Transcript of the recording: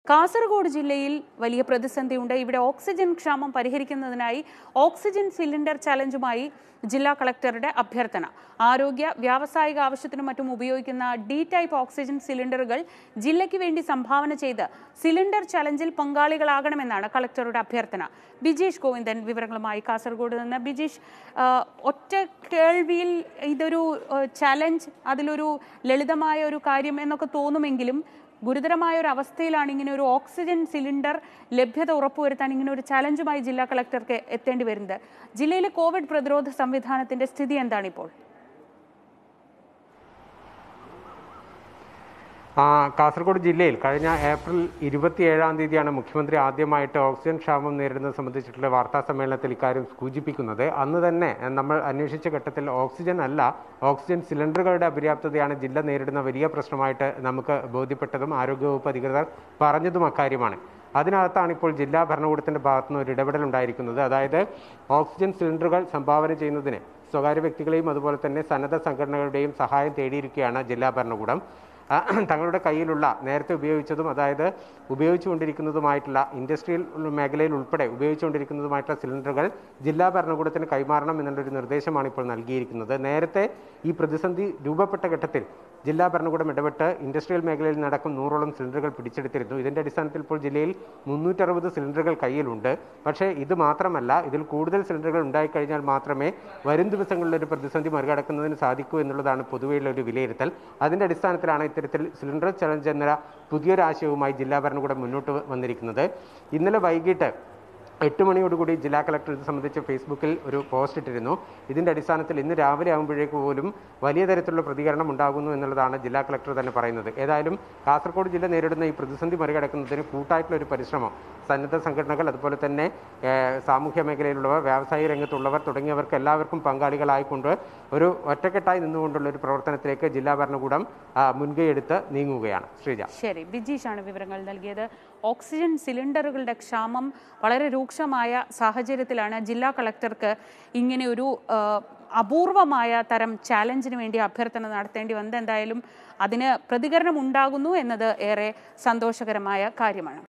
കാസർഗോഡ് ജില്ലയിൽ വലിയ പ്രതിസന്ധിയുണ്ട് ഇവിടെ ഓക്സിജൻ ക്ഷാമം പരിഹരിക്കുന്നതിനായി ഓക്സിജൻ സിലിണ്ടർ ചലഞ്ചുമായി ജില്ലാ കളക്ടറുടെ അഭ്യർത്ഥന ആരോഗ്യ വ്യാവസായിക ആവശ്യത്തിനും മറ്റും ഉപയോഗിക്കുന്ന ഡി ടൈപ്പ് ഓക്സിജൻ സിലിണ്ടറുകൾ ജില്ലയ്ക്ക് വേണ്ടി സംഭാവന ചെയ്ത് സിലിണ്ടർ ചലഞ്ചിൽ പങ്കാളികളാകണമെന്നാണ് കളക്ടറുടെ അഭ്യർത്ഥന ബിജീഷ് ഗോവിന്ദൻ വിവരങ്ങളുമായി കാസർഗോഡ് നിന്ന് ബിജീഷ് ആ, ഒറ്റ കേൾവിയിൽ ഇതൊരു ചലഞ്ച് അതിലൊരു ലളിതമായ ഒരു കാര്യം എന്നൊക്കെ തോന്നുമെങ്കിലും ഗുരുതരമായ ഒരു അവസ്ഥയിലാണ് ഇങ്ങനെ ഒരു ഓക്സിജൻ സിലിണ്ടർ ലഭ്യത ഉറപ്പുവരുത്താൻ ഇങ്ങനെ ഒരു ചലഞ്ചുമായി ജില്ലാ കളക്ടർക്ക് എത്തേണ്ടി വരുന്നത് ജില്ലയിലെ കോവിഡ് പ്രതിരോധ സംവിധാനത്തിന്റെ സ്ഥിതി എന്താണ് ഇപ്പോൾ ആ, കാസർഗോഡ് ജില്ലയിൽ കഴിഞ്ഞ ഏപ്രിൽ ഇരുപത്തിയേഴാം തീയതിയാണ് മുഖ്യമന്ത്രി ആദ്യമായിട്ട് ഓക്സിജൻ ക്ഷാമം നേരിടുന്നത് സംബന്ധിച്ചിട്ടുള്ള വാർത്താ സമ്മേളനത്തിൽ ഇക്കാര്യം സൂചിപ്പിക്കുന്നത് അന്ന് തന്നെ എ, നമ്മൾ അന്വേഷിച്ച ഘട്ടത്തിൽ ഓക്സിജൻ അല്ല ഓക്സിജൻ സിലിണ്ടറുകളുടെ അപര്യാപ്തതയാണ് ജില്ല നേരിടുന്ന വലിയ പ്രശ്നമായിട്ട് നമുക്ക് ബോധ്യപ്പെട്ടതും ആരോഗ്യവകുപ്പ് അധികൃതർ പറഞ്ഞതും അക്കാര്യമാണ് അതിനകത്താണ് ഇപ്പോൾ ജില്ലാ ഭരണകൂടത്തിന്റെ ഭാഗത്തുനിന്ന് ഒരു ഇടപെടൽ ഉണ്ടായിരിക്കുന്നത് അതായത് ഓക്സിജൻ സിലിണ്ടറുകൾ സംഭാവന ചെയ്യുന്നതിന് സ്വകാര്യ വ്യക്തികളെയും അതുപോലെ തന്നെ സന്നദ്ധ സംഘടനകളുടെയും സഹായം തേടിയിരിക്കുകയാണ് ജില്ലാ ഭരണകൂടം ആ, തങ്ങളുടെ കയ്യിലുള്ള നേരത്തെ ഉപയോഗിച്ചതും അതായത് ഉപയോഗിച്ചുകൊണ്ടിരിക്കുന്നതുമായിട്ടുള്ള ഇൻഡസ്ട്രിയൽ മേഖലയിൽ ഉൾപ്പെടെ ഉപയോഗിച്ചുകൊണ്ടിരിക്കുന്നതുമായിട്ടുള്ള സിലിണ്ടറുകൾ ജില്ലാ ഭരണകൂടത്തിന് കൈമാറണം എന്നുള്ളൊരു നിർദ്ദേശമാണ് ഇപ്പോൾ നൽകിയിരിക്കുന്നത് നേരത്തെ ഈ പ്രതിസന്ധി രൂപപ്പെട്ട ഘട്ടത്തിൽ ജില്ലാ ഭരണകൂടം ഇടപെട്ട് ഇൻഡസ്ട്രിയൽ മേഖലയിൽ നടക്കും നൂറോളം സിലിണ്ടറുകൾ പിടിച്ചെടുത്തിരുന്നു ഇതിന്റെ അടിസ്ഥാനത്തിൽ ഇപ്പോൾ ജില്ലയിൽ മുന്നൂറ്ററുപത് സിലിണ്ടറുകൾ കയ്യിലുണ്ട് പക്ഷേ ഇത് മാത്രമല്ല ഇതിൽ കൂടുതൽ സിലിണ്ടറുകൾ ഉണ്ടായിക്കഴിഞ്ഞാൽ മാത്രമേ വരും ദിവസങ്ങളിൽ ഒരു പ്രതിസന്ധി മറികടക്കുന്നതിന് സാധിക്കൂ എന്നുള്ളതാണ് പൊതുവെയുള്ള ഒരു വിലയിരുത്തൽ അതിന്റെ അടിസ്ഥാനത്തിലാണ് ഇത്തരത്തിൽ സിലിണ്ടർ ചലഞ്ച് എന്ന പുതിയൊരു ആശയവുമായി ജില്ലാ ഭരണകൂടം മുന്നോട്ട് വന്നിരിക്കുന്നത് ഇന്നലെ വൈകിട്ട് എട്ട് മണിയോടുകൂടി ജില്ലാ കളക്ടർ ഇത് സംബന്ധിച്ച് ഫേസ്ബുക്കിൽ ഒരു പോസ്റ്റ് ഇട്ടിരുന്നു ഇതിന്റെ അടിസ്ഥാനത്തിൽ ഇന്ന് രാവിലെ ആകുമ്പോഴേക്ക് പോലും വലിയ തരത്തിലുള്ള പ്രതികരണം ഉണ്ടാകുന്നു എന്നുള്ളതാണ് ജില്ലാ കളക്ടർ തന്നെ പറയുന്നത് ഏതായാലും കാസർഗോഡ് ജില്ല നേരിടുന്ന ഈ പ്രതിസന്ധി മറികടക്കുന്നതിന് കൂട്ടായിട്ടുള്ള ഒരു പരിശ്രമം സന്നദ്ധ സംഘടനകൾ അതുപോലെ തന്നെ ഏഹ്, സാമൂഹ്യ മേഖലയിലുള്ളവർ വ്യാവസായിക രംഗത്തുള്ളവർ തുടങ്ങിയവർക്ക് എല്ലാവർക്കും പങ്കാളികളായിക്കൊണ്ട് ഒരു ഒറ്റക്കെട്ടായി നിന്നുകൊണ്ടുള്ള ഒരു പ്രവർത്തനത്തിലേക്ക് ജില്ലാ ഭരണകൂടം ആ, മുൻകൈയെടുത്ത് നീങ്ങുകയാണ് ശ്രീജ ശരി ബിജീഷാണ് വിവരങ്ങൾ നൽകിയത് ഓക്സിജൻ സിലിണ്ടറുകളുടെ ക്ഷാമം വളരെ രൂക്ഷമായ സാഹചര്യത്തിലാണ് ജില്ലാ കളക്ടർക്ക് ഇങ്ങനെ ഒരു ആ, അപൂർവമായ തരം ചാലഞ്ചിന് വേണ്ടി അഭ്യർത്ഥന നടത്തേണ്ടി വന്നത് എന്തായാലും അതിന് പ്രതികരണം ഉണ്ടാകുന്നു എന്നത് ഏറെ സന്തോഷകരമായ കാര്യമാണ്